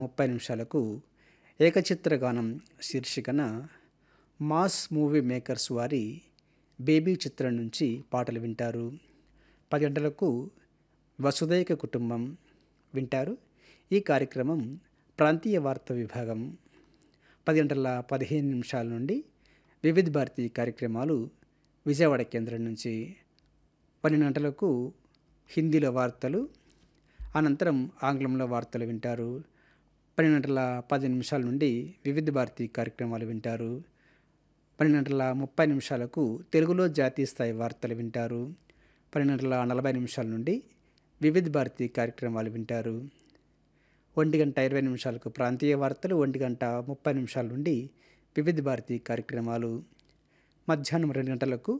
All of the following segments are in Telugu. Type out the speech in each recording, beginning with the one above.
ముప్పై నిమిషాలకు ఏకచిత్ర గానం శీర్షికన మాస్ మూవీ మేకర్స్ వారి బేబీ చిత్రం నుంచి పాటలు వింటారు పది గంటలకు వసుదైక కుటుంబం వింటారు ఈ కార్యక్రమం ప్రాంతీయ వార్తా విభాగం పది గంటల పదిహేను నిమిషాల నుండి వివిధ భారతి కార్యక్రమాలు విజయవాడ కేంద్రం నుంచి పన్నెండు గంటలకు హిందీలో వార్తలు అనంతరం ఆంగ్లంలో వార్తలు వింటారు పన్నెండు గంటల పది నిమిషాల నుండి వివిధ భారతి కార్యక్రమాలు వింటారు పన్నెండు గంటల ముప్పై నిమిషాలకు తెలుగులో జాతీయ స్థాయి వార్తలు వింటారు పన్నెండు గంటల నలభై నిమిషాల నుండి వివిధ భారతి కార్యక్రమాలు వింటారు ఒంటి గంట ఇరవై నిమిషాలకు ప్రాంతీయ వార్తలు ఒంటి గంట ముప్పై నిమిషాల నుండి వివిధ భారతి కార్యక్రమాలు మధ్యాహ్నం రెండు గంటలకు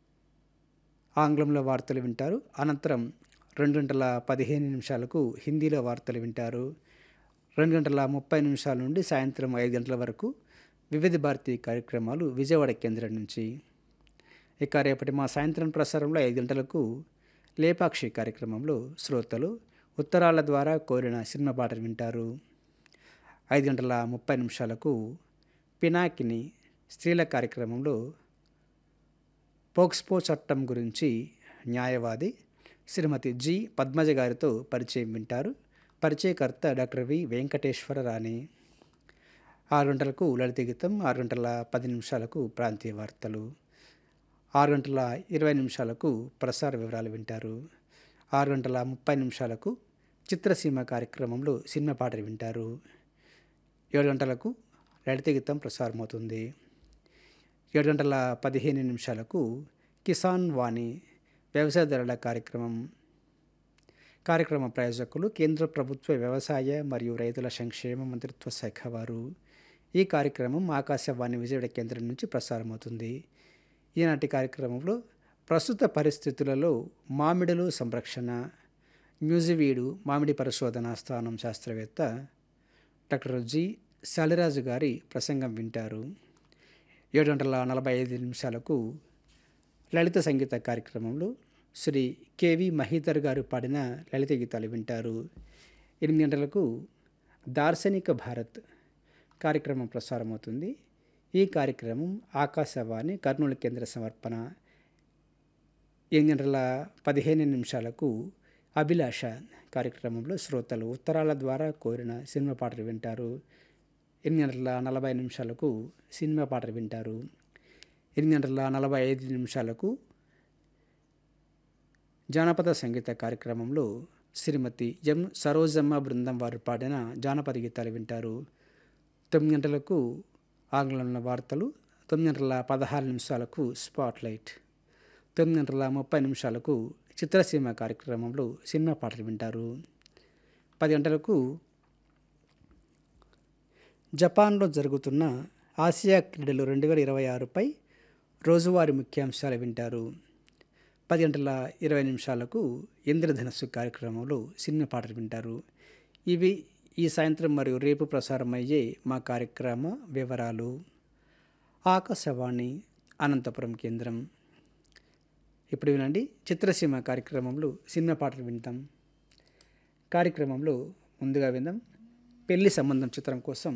ఆంగ్లంలో వార్తలు వింటారు అనంతరం రెండు గంటల పదిహేను నిమిషాలకు హిందీలో వార్తలు వింటారు రెండు గంటల ముప్పై నిమిషాల నుండి సాయంత్రం ఐదు గంటల వరకు వివిధ భారతి కార్యక్రమాలు విజయవాడ కేంద్రం నుంచి ఇక రేపటి మా సాయంత్రం ప్రసారంలో ఐదు గంటలకు లేపాక్షి కార్యక్రమంలో శ్రోతలు ఉత్తరాల ద్వారా కోరిన సినిమా పాటలు వింటారు ఐదు గంటల ముప్పై నిమిషాలకు పినాకిని స్త్రీల కార్యక్రమంలో పోక్స్పో చట్టం గురించి న్యాయవాది శ్రీమతి జి పద్మజ గారితో పరిచయం వింటారు పరిచయకర్త డాక్టర్ వి వెంకటేశ్వర రాణి ఆరు గంటలకు లలిత గీతం ఆరు గంటల పది నిమిషాలకు ప్రాంతీయ వార్తలు ఆరు గంటల ఇరవై నిమిషాలకు ప్రసార వివరాలు వింటారు ఆరు గంటల ముప్పై నిమిషాలకు చిత్రసీమ కార్యక్రమంలో సినిమా పాటలు వింటారు ఏడు గంటలకు లలిత గీతం ప్రసారమవుతుంది ఏడు గంటల పదిహేను నిమిషాలకు కిసాన్ వాణి వ్యవసాయదారుల కార్యక్రమం కార్యక్రమ ప్రాయోజకులు కేంద్ర ప్రభుత్వ వ్యవసాయ మరియు రైతుల సంక్షేమ మంత్రిత్వ శాఖ వారు ఈ కార్యక్రమం ఆకాశవాణి విజయవాడ కేంద్రం నుంచి ప్రసారమవుతుంది ఈనాటి కార్యక్రమంలో ప్రస్తుత పరిస్థితులలో మామిడులు సంరక్షణ న్యూజివీడు మామిడి పరిశోధన స్థానం శాస్త్రవేత్త డాక్టర్ జి శాలిరాజు గారి ప్రసంగం వింటారు ఏడు గంటల నలభై ఐదు నిమిషాలకు లలిత సంగీత కార్యక్రమంలో శ్రీ కేవి మహీధర్ గారు పాడిన లలిత గీతాలు వింటారు ఎనిమిది గంటలకు దార్శనిక భారత్ కార్యక్రమం ప్రసారమవుతుంది ఈ కార్యక్రమం ఆకాశవాణి కర్నూలు కేంద్ర సమర్పణ ఎనిమిది గంటల పదిహేను నిమిషాలకు అభిలాష కార్యక్రమంలో శ్రోతలు ఉత్తరాల ద్వారా కోరిన సినిమా పాటలు వింటారు ఎనిమిది గంటల నలభై నిమిషాలకు సినిమా పాటలు వింటారు ఎనిమిది గంటల నలభై ఐదు నిమిషాలకు జానపద సంగీత కార్యక్రమంలో శ్రీమతి ఎం సరోజమ్మ బృందం వారు పాడిన జానపద గీతాలు వింటారు తొమ్మిది గంటలకు ఆంగ్లంలో వార్తలు తొమ్మిది గంటల పదహారు నిమిషాలకు స్పాట్లైట్ తొమ్మిది గంటల ముప్పై నిమిషాలకు చిత్రసీమ కార్యక్రమంలో సినిమా పాటలు వింటారు పది గంటలకు జపాన్లో జరుగుతున్న ఆసియా క్రీడలు రెండు వేల ఇరవై ఆరుపై రోజువారీ ముఖ్యాంశాలు వింటారు పది గంటల ఇరవై నిమిషాలకు ఇంద్రధనస్సు కార్యక్రమంలో సినిమా పాటలు వింటారు ఇవి ఈ సాయంత్రం మరియు రేపు ప్రసారం అయ్యే మా కార్యక్రమ వివరాలు ఆకాశవాణి అనంతపురం కేంద్రం ఇప్పుడు వినండి చిత్రసీమ కార్యక్రమంలో సినిమా పాటలు వింటాం కార్యక్రమంలో ముందుగా విందాం పెళ్లి సంబంధం చిత్రం కోసం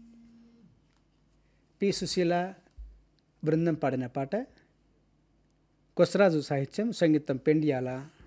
పి సుశీల బృందం పాడిన పాట కొసరాజు సాహిత్యం సంగీతం పెండియాల